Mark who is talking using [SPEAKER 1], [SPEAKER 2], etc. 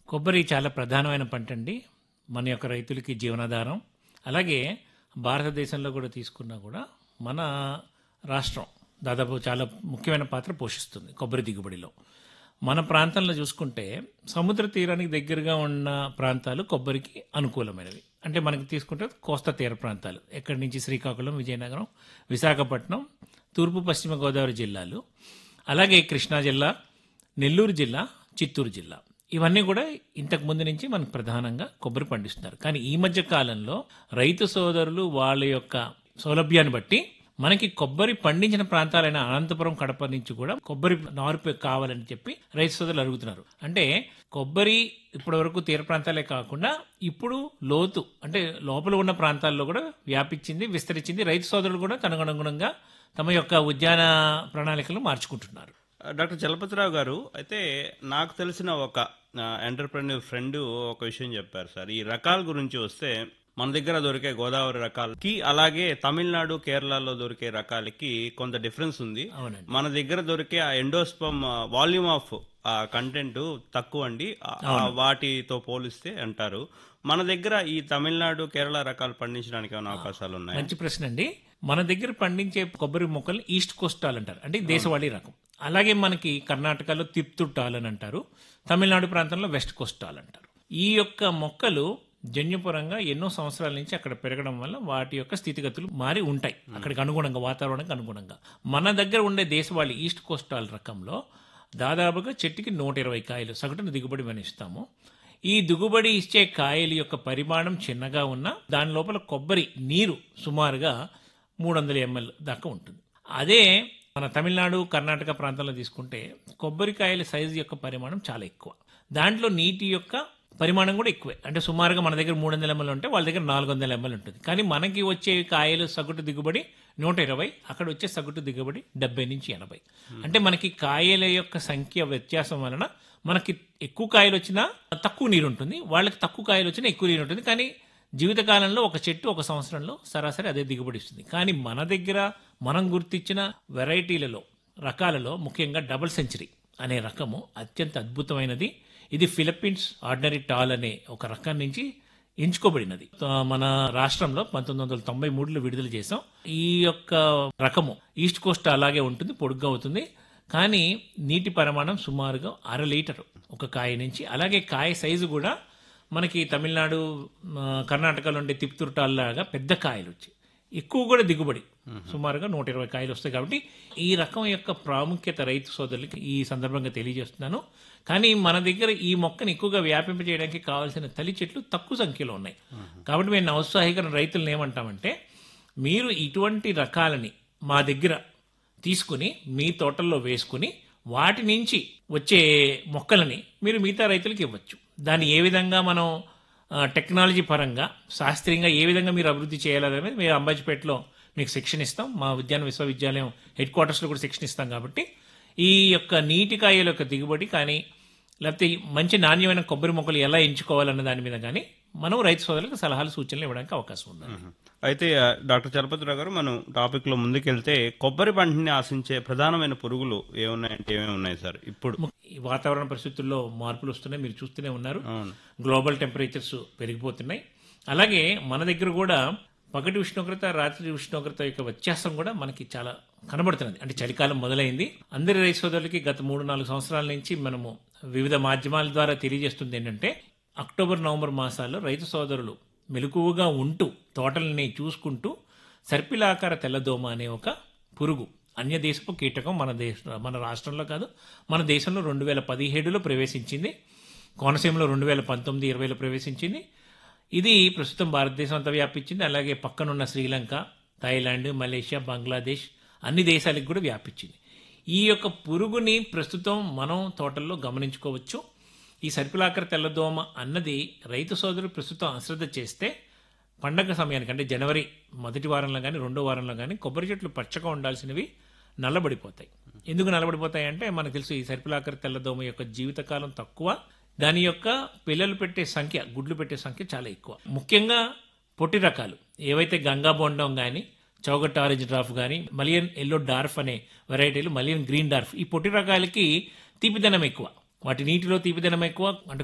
[SPEAKER 1] కొబ్బరి చాలా ప్రధానమైన పంట అండి మన యొక్క రైతులకి జీవనాధారం అలాగే భారతదేశంలో కూడా తీసుకున్నా కూడా మన రాష్ట్రం దాదాపు చాలా ముఖ్యమైన పాత్ర పోషిస్తుంది కొబ్బరి దిగుబడిలో మన ప్రాంతంలో చూసుకుంటే సముద్ర తీరానికి దగ్గరగా ఉన్న ప్రాంతాలు కొబ్బరికి అనుకూలమైనవి అంటే మనకి తీసుకుంటే కోస్తా తీర ప్రాంతాలు ఎక్కడి నుంచి శ్రీకాకుళం విజయనగరం విశాఖపట్నం తూర్పు పశ్చిమ గోదావరి జిల్లాలు అలాగే కృష్ణా జిల్లా నెల్లూరు జిల్లా చిత్తూరు జిల్లా ఇవన్నీ కూడా ఇంతకు ముందు నుంచి మనకు ప్రధానంగా కొబ్బరి పండిస్తున్నారు కానీ ఈ మధ్య కాలంలో రైతు సోదరులు వాళ్ళ యొక్క సౌలభ్యాన్ని బట్టి మనకి కొబ్బరి పండించిన ప్రాంతాలైన అనంతపురం కడప నుంచి కూడా కొబ్బరి నారు కావాలని చెప్పి రైతు సోదరులు అడుగుతున్నారు అంటే కొబ్బరి ఇప్పటి వరకు తీర ప్రాంతాలే కాకుండా ఇప్పుడు లోతు అంటే లోపల ఉన్న ప్రాంతాల్లో కూడా వ్యాపించింది విస్తరించింది రైతు సోదరులు కూడా తనకనుగుణంగా తమ యొక్క ఉద్యాన ప్రణాళికలు మార్చుకుంటున్నారు
[SPEAKER 2] డాక్టర్ చలపతిరావు గారు అయితే నాకు తెలిసిన ఒక ఎంటర్ప్రెన్యూర్ ఫ్రెండ్ ఒక విషయం చెప్పారు సార్ ఈ రకాల గురించి వస్తే మన దగ్గర దొరికే గోదావరి రకాలకి అలాగే తమిళనాడు కేరళలో దొరికే రకాలకి కొంత డిఫరెన్స్ ఉంది
[SPEAKER 1] అవునండి
[SPEAKER 2] మన దగ్గర దొరికే ఆ ఎండోస్పమ్ వాల్యూమ్ ఆఫ్ ఆ కంటెంట్ తక్కువ అండి ఆ- ఆ వాటితో పోలిస్తే అంటారు మన దగ్గర ఈ తమిళనాడు కేరళ రకాలు పండించడానికి ఏమైనా అవకాశాలు ఉన్నాయి
[SPEAKER 1] మంచి ప్రశ్న అండి మన దగ్గర పండించే కొబ్బరి మొక్కలు ఈస్ట్ కోస్టాల్ అంటారు అంటే దేశవాళీ రకం అలాగే మనకి కర్ణాటకలో తిప్తుట్టాల్ అని అంటారు తమిళనాడు ప్రాంతంలో వెస్ట్ కోస్టాల్ అంటారు ఈ యొక్క మొక్కలు జన్యుపరంగా ఎన్నో సంవత్సరాల నుంచి అక్కడ పెరగడం వల్ల వాటి యొక్క స్థితిగతులు మారి ఉంటాయి అక్కడికి అనుగుణంగా వాతావరణానికి అనుగుణంగా మన దగ్గర ఉండే దేశవాళీ ఈస్ట్ కోస్టాల్ రకంలో దాదాపుగా చెట్టుకి నూట ఇరవై కాయలు సగటున దిగుబడి మనం ఇస్తాము ఈ దిగుబడి ఇచ్చే కాయల యొక్క పరిమాణం చిన్నగా ఉన్న దాని లోపల కొబ్బరి నీరు సుమారుగా మూడు వందల ఎంఎల్ దాకా ఉంటుంది అదే మన తమిళనాడు కర్ణాటక ప్రాంతంలో తీసుకుంటే కొబ్బరికాయల సైజు యొక్క పరిమాణం చాలా ఎక్కువ దాంట్లో నీటి యొక్క పరిమాణం కూడా ఎక్కువే అంటే సుమారుగా మన దగ్గర మూడు వందల ఎంఎల్ ఉంటే వాళ్ళ దగ్గర నాలుగు వందల ఎంఎల్ ఉంటుంది కానీ మనకి వచ్చే కాయలు సగటు దిగుబడి నూట ఇరవై అక్కడ వచ్చే సగటు దిగుబడి డెబ్బై నుంచి ఎనభై అంటే మనకి కాయల యొక్క సంఖ్య వ్యత్యాసం వలన మనకి ఎక్కువ కాయలు వచ్చినా తక్కువ నీరు ఉంటుంది వాళ్ళకి తక్కువ కాయలు వచ్చినా ఎక్కువ నీరు ఉంటుంది కానీ జీవితకాలంలో ఒక చెట్టు ఒక సంవత్సరంలో సరాసరి అదే దిగుబడి ఇస్తుంది కానీ మన దగ్గర మనం గుర్తించిన వెరైటీలలో రకాలలో ముఖ్యంగా డబుల్ సెంచరీ అనే రకము అత్యంత అద్భుతమైనది ఇది ఫిలిప్పీన్స్ ఆర్డినరీ టాల్ అనే ఒక రకం నుంచి ఎంచుకోబడినది ఆ, మన రాష్ట్రంలో పంతొమ్మిది వందల తొంభై మూడులో విడుదల చేసాం ఈ యొక్క రకము ఈస్ట్ కోస్ట్ అలాగే ఉంటుంది పొడుగ్గా అవుతుంది కానీ నీటి పరిమాణం సుమారుగా అర లీటర్ ఒక కాయ నుంచి అలాగే కాయ సైజు కూడా మనకి తమిళనాడు ఆ, కర్ణాటకలో ఉండే తిప్తురుటాల్లాగా పెద్ద కాయలు వచ్చాయి ఎక్కువ కూడా దిగుబడి సుమారుగా నూట ఇరవై కాయలు వస్తాయి కాబట్టి ఈ రకం యొక్క ప్రాముఖ్యత రైతు సోదరులకి ఈ సందర్భంగా తెలియజేస్తున్నాను కానీ మన దగ్గర ఈ మొక్కను ఎక్కువగా వ్యాపింపజేయడానికి కావాల్సిన తల్లి చెట్లు తక్కువ సంఖ్యలో ఉన్నాయి కాబట్టి మేము ఔత్సాహికరణ రైతులను ఏమంటామంటే మీరు ఇటువంటి రకాలని మా దగ్గర తీసుకుని మీ తోటల్లో వేసుకుని వాటి నుంచి వచ్చే మొక్కలని మీరు మిగతా రైతులకు ఇవ్వచ్చు దాన్ని ఏ విధంగా మనం ఆ, టెక్నాలజీ పరంగా శాస్త్రీయంగా ఏ విధంగా మీరు అభివృద్ధి చేయాలనేది మేము అంబాజీపేటలో మీకు శిక్షణ ఇస్తాం మా ఉద్యాన విశ్వవిద్యాలయం హెడ్ క్వార్టర్స్లో కూడా శిక్షణ ఇస్తాం కాబట్టి ఈ యొక్క నీటి కాయల యొక్క దిగుబడి కానీ లేకపోతే ఈ మంచి నాణ్యమైన కొబ్బరి మొక్కలు ఎలా ఎంచుకోవాలన్న దాని మీద కానీ మనం రైతు సోదరులకు సలహాలు సూచనలు ఇవ్వడానికి అవకాశం ఉంది
[SPEAKER 2] అయితే ఆ, డాక్టర్ చలపతిరావు గారు మనం టాపిక్ లో ముందుకెళ్తే కొబ్బరి పంటని ఆశించే ప్రధానమైన పురుగులు ఏమున్నాయంటే ఏమేమి ఉన్నాయి సార్ ఇప్పుడు
[SPEAKER 1] ఈ వాతావరణ పరిస్థితుల్లో మార్పులు వస్తున్నాయి మీరు చూస్తూనే ఉన్నారు
[SPEAKER 2] అవును
[SPEAKER 1] గ్లోబల్ టెంపరేచర్స్ పెరిగిపోతున్నాయి అలాగే మన దగ్గర కూడా పగటి ఉష్ణోగ్రత రాత్రి ఉష్ణోగ్రత యొక్క వ్యత్యాసం కూడా మనకి చాలా కనబడుతున్నది అంటే చలికాలం మొదలైంది అందరి రైతు సోదరులకి గత మూడు నాలుగు సంవత్సరాల నుంచి మనము వివిధ మాధ్యమాల ద్వారా తెలియజేస్తుంది ఏంటంటే అక్టోబర్ నవంబర్ మాసాల్లో రైతు సోదరులు మెలకువగా ఉంటూ తోటలని చూసుకుంటూ సర్పిలాకార తెల్లదోమ అనే ఒక పురుగు అన్య దేశపు కీటకం మన దేశ మన రాష్ట్రంలో కాదు మన దేశంలో రెండు వేల పదిహేడులో ప్రవేశించింది కోనసీమలో రెండు వేల పంతొమ్మిది ఇరవైలో ప్రవేశించింది ఇది ప్రస్తుతం భారతదేశం అంతా వ్యాపించింది అలాగే పక్కనున్న శ్రీలంక థాయిలాండ్ మలేషియా బంగ్లాదేశ్ అన్ని దేశాలకు కూడా వ్యాపించింది ఈ యొక్క పురుగుని ప్రస్తుతం మనం తోటల్లో గమనించుకోవచ్చు ఈ సర్పిలాకర తెల్లదోమ అన్నది రైతు సోదరులు ప్రస్తుతం అశ్రద్ధ చేస్తే పండగ సమయానికి అంటే జనవరి మొదటి వారంలో కానీ రెండో వారంలో కానీ కొబ్బరి చెట్లు పచ్చగా ఉండాల్సినవి నల్లబడిపోతాయి ఎందుకు నల్లబడిపోతాయి అంటే మనకు తెలుసు ఈ సర్పిలాకర తెల్లదోమ యొక్క జీవితకాలం తక్కువ దాని యొక్క పిల్లలు పెట్టే సంఖ్య గుడ్లు పెట్టే సంఖ్య చాలా ఎక్కువ ముఖ్యంగా పొట్టి రకాలు ఏవైతే గంగా బొండం కానీ చౌగట్ ఆరెంజ్ డ్రాఫ్ కానీ మలియన్ ఎల్లో డార్ఫ్ అనే వెరైటీలు మలియన్ గ్రీన్ డార్ఫ్ ఈ పొట్టి రకాలకి తీపిదనం ఎక్కువ వాటి నీటిలో తీపిదనం ఎక్కువ అంటే